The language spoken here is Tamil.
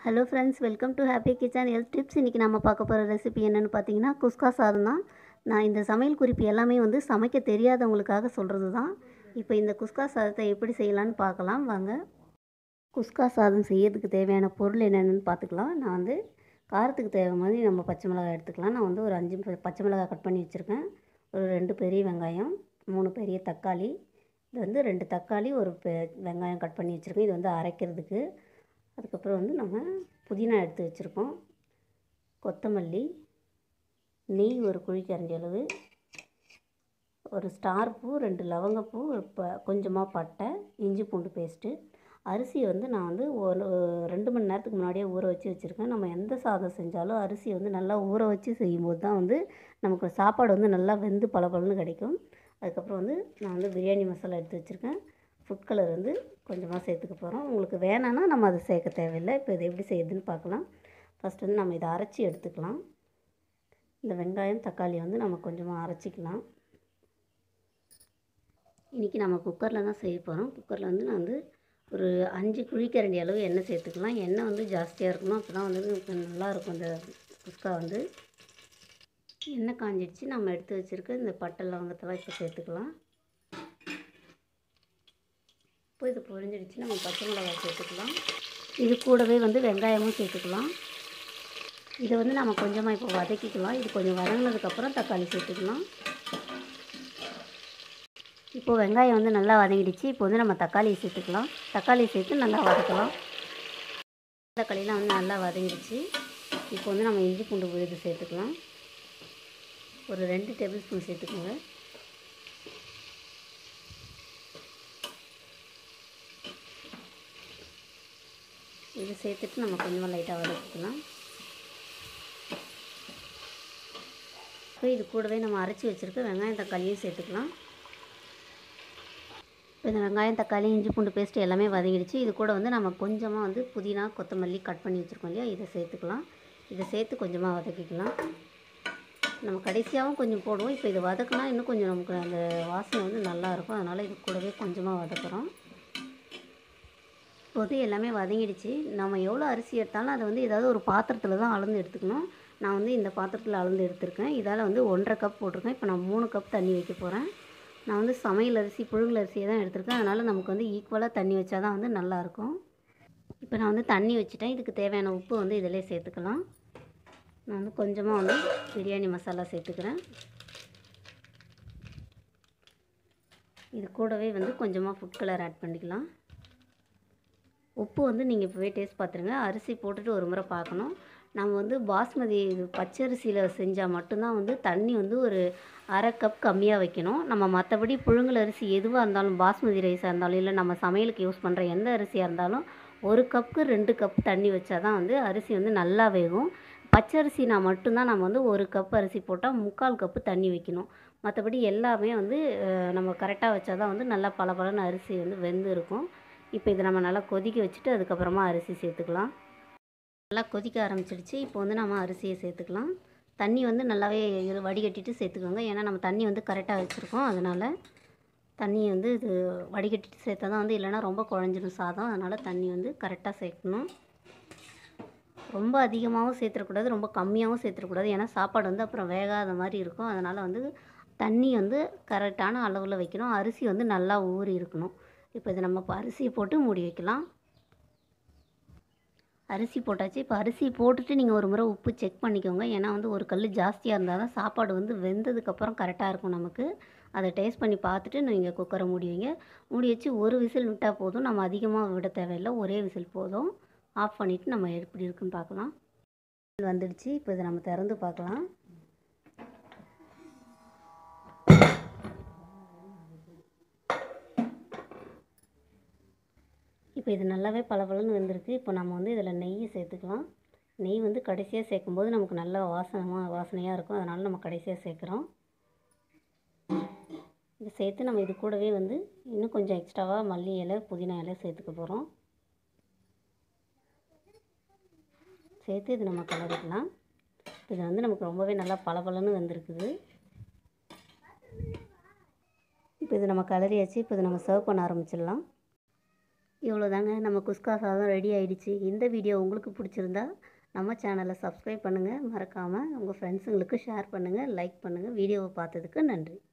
hello friends welcome to happy kitchen health tips இன்றைக்கி நம்ம பார்க்க போகிற ரெசிபி என்னென்னு பார்த்தீங்கன்னா குஸ்கா சாதம் தான் நான் இந்த சமையல் குறிப்பு எல்லாமே வந்து சமைக்க தெரியாதவங்களுக்காக சொல்கிறது தான் இப்போ இந்த குஸ்கா சாதத்தை எப்படி செய்யலான்னு பார்க்கலாம் வாங்க குஸ்கா சாதம் செய்யறதுக்கு தேவையான பொருள் என்னென்னு பார்த்துக்கலாம் நான் வந்து காரத்துக்கு தேவை மாதிரி நம்ம பச்சை மிளகாய் எடுத்துக்கலாம் நான் வந்து ஒரு அஞ்சு ப- பச்சை மிளகாய் கட் பண்ணி வச்சுருக்கேன் ஒரு ரெண்டு பெரிய வெங்காயம் மூணு பெரிய தக்காளி இது வந்து ரெண்டு தக்காளி ஒரு பெ- வெங்காயம் கட் பண்ணி வச்சுருக்கேன் இது வந்து அரைக்கிறதுக்கு அதுக்கப்புறம் வந்து நம்ம புதினா எடுத்து வச்சுருக்கோம் கொத்தமல்லி நெய் ஒரு குழிக்கரண்டி அளவு ஒரு ஸ்டார் பூ ரெண்டு லவங்கப்பூ ஒரு ப கொஞ்சமாக பட்டை இஞ்சி பூண்டு பேஸ்ட்டு அரிசியை வந்து நான் வந்து ஒரு ரெண்டு மணி நேரத்துக்கு முன்னாடியே ஊற வச்சு வச்சுருக்கேன் நம்ம எந்த சாதம் செஞ்சாலும் அரிசியை வந்து நல்லா ஊற வச்சு செய்யும்போது தான் வந்து நமக்கு சாப்பாடு வந்து நல்லா வெந்து பளபளன்னு கிடைக்கும் அதுக்கப்புறம் வந்து நான் வந்து பிரியாணி மசாலா எடுத்து வச்சுருக்கேன் ஃபுட் கலர் வந்து கொஞ்சமாக சேர்த்துக்க போகிறோம் உங்களுக்கு வேணான்னா நம்ம அதை சேர்க்க தேவையில்லை இப்போ இது எப்படி செய்யுதுன்னு பார்க்கலாம் ஃபஸ்ட் வந்து நம்ம இதை அரைச்சி எடுத்துக்கலாம் இந்த வெங்காயம் தக்காளி வந்து நம்ம கொஞ்சமாக அரைச்சிக்கலாம் இன்றைக்கி நம்ம குக்கரில் தான் செய்ய போகிறோம் குக்கரில் வந்து நான் வந்து ஒரு அஞ்சு குழிக்கரண்டி அளவு எண்ணெய் சேர்த்துக்கலாம் எண்ணெய் வந்து ஜாஸ்தியாக இருக்கணும் அப்போ தான் வந்து நமக்கு நல்லாயிருக்கும் இந்த குஸ்கா வந்து எண்ணெய் காஞ்சிடுச்சு நம்ம எடுத்து வச்சுருக்க இந்த பட்டை லவங்கத்தெல்லாம் இப்போ சேர்த்துக்கலாம் இப்போ இது பொரிஞ்சிடுச்சு நம்ம பச்சை மிளகாய் சேர்த்துக்கலாம் இது கூடவே வந்து வெங்காயமும் சேர்த்துக்கலாம் இதை வந்து நம்ம கொஞ்சமாக இப்போ வதக்கிக்கலாம் இது கொஞ்சம் வதங்கினதுக்கப்புறம் தக்காளி சேர்த்துக்கலாம் இப்போ வெங்காயம் வந்து நல்லா வதங்கிடுச்சு இப்போ வந்து நம்ம தக்காளியை சேர்த்துக்கலாம் தக்காளி சேர்த்து நல்லா வதக்கலாம் தக்காளிலாம் வந்து நல்லா வதங்கிடுச்சு இப்போ வந்து நம்ம இஞ்சி பூண்டு விழுது சேர்த்துக்கலாம் ஒரு ரெண்டு டேபிள் ஸ்பூன் சேர்த்துக்கோங்க இது சேர்த்துட்டு நம்ம கொஞ்சமாக லைட்டாக வதக்கிக்கலாம் இப்போ இது கூடவே நம்ம அரைச்சி வச்சுருக்க வெங்காயம் தக்காளியும் சேர்த்துக்கலாம் இப்போ இந்த வெங்காயம் தக்காளி இஞ்சி பூண்டு பேஸ்ட் எல்லாமே வதங்கிடுச்சு இது கூட வந்து நம்ம கொஞ்சமாக வந்து புதினா கொத்தமல்லி கட் பண்ணி வச்சுருக்கோம் இல்லையா இதை சேர்த்துக்கலாம் இதை சேர்த்து கொஞ்சமாக வதக்கிக்கலாம் நம்ம கடைசியாகவும் கொஞ்சம் போடுவோம் இப்போ இது வதக்குனா இன்னும் கொஞ்சம் நமக்கு அந்த வாசனை வந்து நல்லாயிருக்கும் அதனால் இது கூடவே கொஞ்சமாக வதக்குறோம் இப்போது எல்லாமே வதங்கிடுச்சு நம்ம எவ்வளோ அரிசி எடுத்தாலும் அதை வந்து ஏதாவது ஒரு பாத்திரத்தில் தான் அளந்து எடுத்துக்கணும் நான் வந்து இந்த பாத்திரத்தில் அளந்து எடுத்திருக்கேன் இதால் வந்து ஒன்றரை கப் போட்டிருக்கேன் இப்போ நான் மூணு கப் தண்ணி வைக்க போகிறேன் நான் வந்து சமையல் அரிசி புழுங்கல் அரிசியை தான் எடுத்திருக்கேன் அதனால் நமக்கு வந்து ஈக்குவலாக தண்ணி வச்சா தான் வந்து நல்லாயிருக்கும் இப்போ நான் வந்து தண்ணி வச்சுட்டேன் இதுக்கு தேவையான உப்பு வந்து இதிலே சேர்த்துக்கலாம் நான் வந்து கொஞ்சமாக வந்து பிரியாணி மசாலா சேர்த்துக்கிறேன் இது கூடவே வந்து கொஞ்சமாக ஃபுட் கலர் ஆட் பண்ணிக்கலாம் உப்பு வந்து நீங்கள் இப்போவே டேஸ்ட் பார்த்துருங்க அரிசி போட்டுட்டு ஒரு முறை பார்க்கணும் நம்ம வந்து பாஸ்மதி இது பச்சரிசியில் செஞ்சால் மட்டும்தான் வந்து தண்ணி வந்து ஒரு அரை கப் கம்மியாக வைக்கணும் நம்ம மற்றபடி புழுங்கல் அரிசி எதுவாக இருந்தாலும் பாஸ்மதி ரைஸாக இருந்தாலும் இல்லை நம்ம சமையலுக்கு யூஸ் பண்ணுற எந்த அரிசியாக இருந்தாலும் ஒரு கப்புக்கு ரெண்டு கப் தண்ணி வச்சா தான் வந்து அரிசி வந்து நல்லா வேகும் பச்சரிசினா மட்டும்தான் நம்ம வந்து ஒரு கப் அரிசி போட்டால் முக்கால் கப்பு தண்ணி வைக்கணும் மற்றபடி எல்லாமே வந்து அஹ், நம்ம கரெக்டாக வச்சா தான் வந்து நல்லா பளபளன்னு அரிசி வந்து வெந்து இருக்கும் இப்போ இதை நம்ம நல்லா கொதிக்க வச்சுட்டு அதுக்கப்புறமா அரிசி சேர்த்துக்கலாம் நல்லா கொதிக்க ஆரம்பிச்சிடுச்சு இப்போ வந்து நம்ம அரிசியை சேர்த்துக்கலாம் தண்ணி வந்து நல்லாவே இரு- வடிகட்டிட்டு சேர்த்துக்கோங்க ஏன்னா நம்ம தண்ணி வந்து கரெக்டாக வச்சுருக்கோம் அதனால் தண்ணியை வந்து இது வடிகட்டிட்டு சேர்த்தா தான் வந்து இல்லைன்னா ரொம்ப குழஞ்சிரும் சாதம் அதனால் தண்ணி வந்து கரெக்டாக சேர்க்கணும் ரொம்ப அதிகமாகவும் சேர்த்துடக்கூடாது ரொம்ப கம்மியாகவும் சேர்த்துடக்கூடாது ஏன்னா சாப்பாடு வந்து அப்புறம் வேகாத மாதிரி இருக்கும் அதனால் வந்து தண்ணி வந்து கரெக்டான அளவில் வைக்கணும் அரிசி வந்து நல்லா ஊறி இருக்கணும் இப்போ இதை நம்ம இப்போ அரிசியை போட்டு மூடி வைக்கலாம் அரிசி போட்டாச்சு இப்போ அரிசி போட்டுட்டு நீங்கள் ஒரு முறை உப்பு செக் பண்ணிக்கோங்க ஏன்னா வந்து ஒரு கல் ஜாஸ்தியாக இருந்தால் தான் சாப்பாடு வந்து வெந்ததுக்கப்புறம் கரெக்டாக இருக்கும் நமக்கு அதை டேஸ்ட் பண்ணி பார்த்துட்டு நீங்கள் குக்கரை மூடி வைங்க மூடி வச்சு ஒரு விசில் விட்டால் போதும் நம்ம அதிகமாக விட தேவையில்லை ஒரே விசில் போதும் ஆஃப் பண்ணிவிட்டு நம்ம எப்படி இருக்குன்னு பார்க்கலாம் வந்துடுச்சு இப்போ இதை நம்ம திறந்து பார்க்கலாம் இப்போ இது நல்லாவே பளபளன்னு வந்திருக்கு இப்போ நம்ம வந்து இதில் நெய்யை சேர்த்துக்கலாம் நெய் வந்து கடைசியாக சேர்க்கும்போது நமக்கு நல்ல வாசனமாக வாசனையாக இருக்கும் அதனால் நம்ம கடைசியாக சேர்க்குறோம் இதை சேர்த்து நம்ம இது கூடவே வந்து இன்னும் கொஞ்சம் எக்ஸ்ட்ராவாக மல்லி இலை புதினா இலை சேர்த்துக்க போகிறோம் சேர்த்து இது நம்ம கலரிக்கலாம் இது வந்து நமக்கு ரொம்பவே நல்லா பளபளன்னு வந்திருக்குது இப்போ இது நம்ம கலரியாச்சு இப்போ இதை நம்ம சர்வ் பண்ண ஆரம்பிச்சிடலாம் இவ்வளோதாங்க நம்ம குஸ்கா சாதம் ரெடி ஆயிடுச்சு இந்த வீடியோ உங்களுக்கு பிடிச்சிருந்தா நம்ம சேனலை சப்ஸ்கிரைப் பண்ணுங்கள் மறக்காமல் உங்கள் ஃப்ரெண்ட்ஸுங்களுக்கு ஷேர் பண்ணுங்கள் லைக் பண்ணுங்கள் வீடியோவை பார்த்ததுக்கு நன்றி